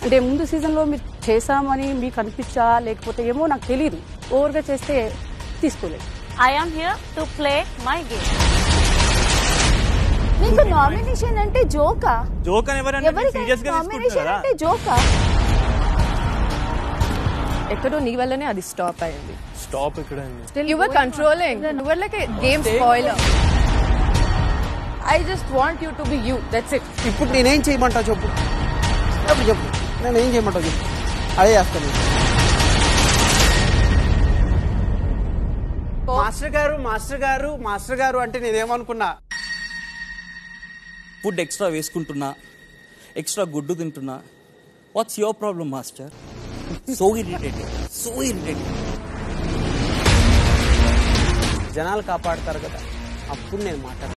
అంటే ముందు సీజన్లో మీరు చేశామని మీకు అనిపించా లేకపోతే ఏమో నాకు తెలియదు ఓవర్గా చేస్తే తీసుకోలేదు I am here to play my game. నీకు నామినేషన్ అంటే జోకా జోక్ అని ఎవరైనా ఎవరికైనా సీరియస్ గా నామినేషన్ తీసుకుంటున్నారా అంటే జోకా ఎక్కడో నీ వల్లనే అది స్టాప్ అయింది స్టాప్ ఇక్కడ you were controlling you were like game spoiler I just want you to be you that's it ఇప్పుడు నేనేం చేయమంటావు చెప్పు చెప్పు చెప్పు నేను ఏం చేయమంటావు చెప్పు అదే చేస్తాను మాస్టర్ గారు మాస్టర్ గారు మాస్టర్ గారు అంటే నేనేమనుకున్నా ఫుడ్ ఎక్స్ట్రా వేసుకుంటున్నా ఎక్స్ట్రా గుడ్డు తింటున్నా what's your problem master so irritating so irritating జనాలు కాపాడతారు కదా అప్పుడు నేను మాట్లాడతాను